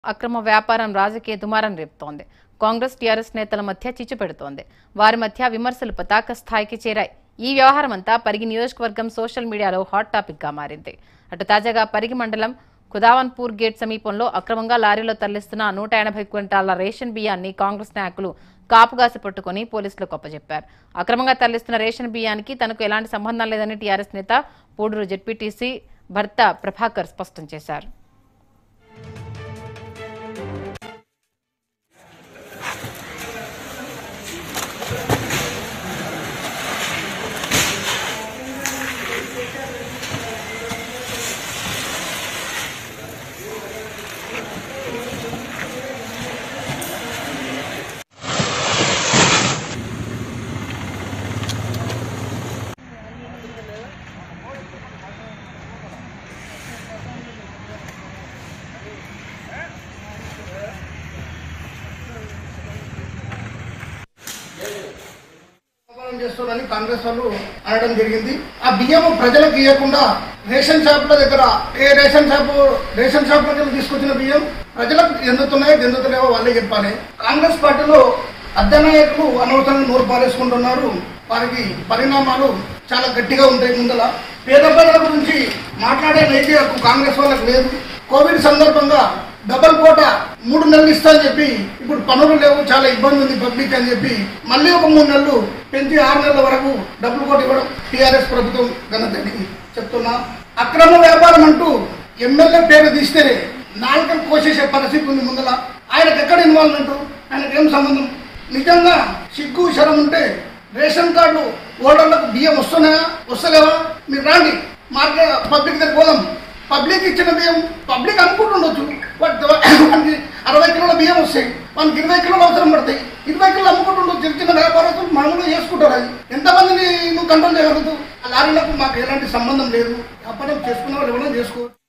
అక్రమ వ్యాపారం రాజకీయ దుమారం రేపుతోంది కాంగ్రెస్ టీఆర్ఎస్ నేతల మధ్య చిచ్చు పెడుతోంది వారి మధ్య విమర్శలు పతాక స్థాయికి చేరాయి ఈ వ్యవహారం అంతా పరిగి నియోజకవర్గం సోషల్ మీడియాలో హాట్ టాపిక్ గా మారింది అటు తాజాగా పరిగి మండలం కుదావన్పూర్ గేట్ సమీపంలో అక్రమంగా లారీలో తరలిస్తున్న నూట ఎనభై క్వింటాల రేషన్ బియ్యాన్ని కాంగ్రెస్ నాయకులు కాపుగాసి పట్టుకుని పోలీసులకు అప్పచెప్పారు అక్రమంగా తరలిస్తున్న రేషన్ బియ్యానికి తనకు ఎలాంటి సంబంధం లేదని టీఆర్ఎస్ నేత పూడూరు జెడ్పీటీసీ భర్త ప్రభాకర్ స్పష్టం చేశారు వ్యాపారం చేస్తున్నారని కాంగ్రెస్ వాళ్ళు అనడం జరిగింది ఆ బియ్యం ప్రజలకు ఇవ్వకుండా రేషన్ షాపుల దగ్గర ఏ రేషన్ షాపు రేషన్ షాప్ దగ్గర తీసుకొచ్చిన బియ్యం ప్రజలకు ఎందుతున్నాయో ఎందుతున్నాయో వాళ్ళే చెప్పాలి కాంగ్రెస్ పార్టీలో అర్ధనాయకులు అనవసరంగా నోరు పారేసుకుంటున్నారు వారికి పరిణామాలు చాలా గట్టిగా ఉంటాయి ముందల పేద ప్రజల గురించి మాట్లాడే నైతిక హక్కు కాంగ్రెస్ వాళ్ళకి లేదు కోవిడ్ సందర్భంగా డబల్ కోట మూడు నెలలు ఇస్తా అని చెప్పి ఇప్పుడు పనులు లేవు చాలా ఇబ్బంది ఉంది పబ్లిక్ అని చెప్పి మళ్ళీ ఒక మూడు నెలలు పెంచి ఆరు నెలల వరకు డబుల్ కోట ఇవ్వడం టీఆర్ఎస్ ప్రభుత్వం ఘనతని చెప్తున్నా అక్రమ వ్యాపారం అంటూ ఎమ్మెల్యే పేరు తీస్తేనే నాలుకలు కోసేసే పరిస్థితి ఉంది ముందల ఆయనకు ఎక్కడ ఇన్వాల్వ్మెంట్ ఆయనకు ఏం సంబంధం నిజంగా సిగ్గు శరం ఉంటే రేషన్ కార్డు ఓటర్లకు బియ్యం వస్తున్నాయా వస్తలేవా మీరు రాండి మార్కెట్ పబ్లిక్ దగ్గర పోదాం పబ్లిక్ ఇచ్చిన బియ్యం పబ్లిక్ అనుకుంటుండొచ్చు బట్ మనకి అరవై కిలోల బియ్యం వస్తాయి మనకి ఇరవై కిలోలు అవసరం పడతాయి ఇరవై కిలోలు అమ్ముకుంటుండొచ్చు చిన్న చిన్న వ్యాపారస్తులు మామూలుగా చేసుకుంటారు అది ఎంతమందిని నువ్వు కంట్రోల్ చేయగలుగుతావు ఆ లారీలకు మాకు ఎలాంటి సంబంధం లేదు వ్యాపారం చేసుకున్న వాళ్ళు ఎవరైనా చేసుకోవచ్చు